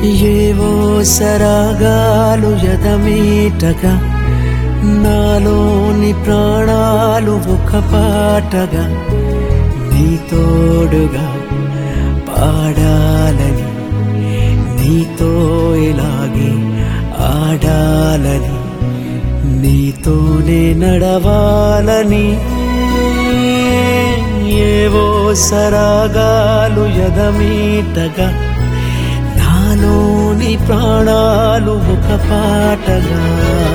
ఏవో సరాగాలు ఎదమీటగా నాలోని ప్రాణాలు ఒక పాటగా నీ తోడుగా పాడాలని నీతో ఇలాగే ఆడాలని నీతోనే నడవాలని ఏవో సరాగాలు ఎదమీటగా నాలోని ప్రాణాలు ఒక పాటగా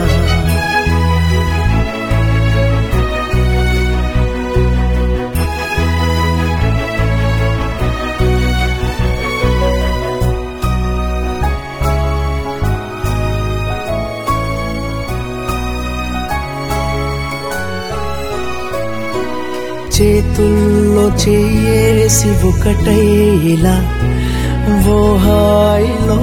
చేతుల్లో చేసి ఒకటై ఇలా ఓ హాయిలో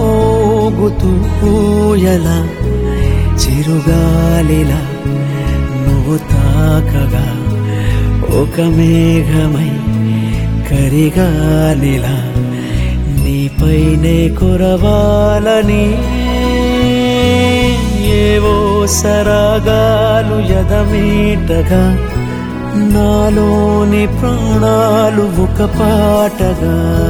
గుతూయలా చిరుగాలిలా నువ్వు తాకగా ఒక మేఘమై కరిగాలిలా నీపైనే కురవాలని ఏవో సరాగాలు ఎదమీటగా నాలోని ప్రాణాలు ఒక పాటగా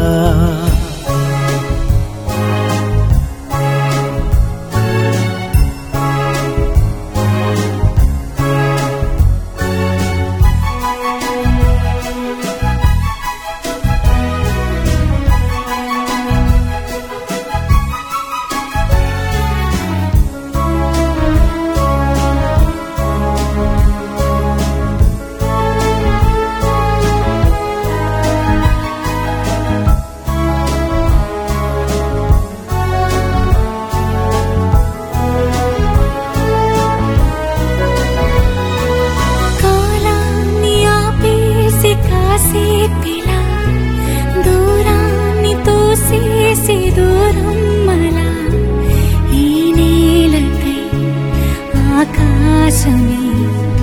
కాలాన్ని ఆపేసి కాసేపిలా దూరాన్ని తోసేసి దూరం మలా ఈ నేలకై ఆకాశమే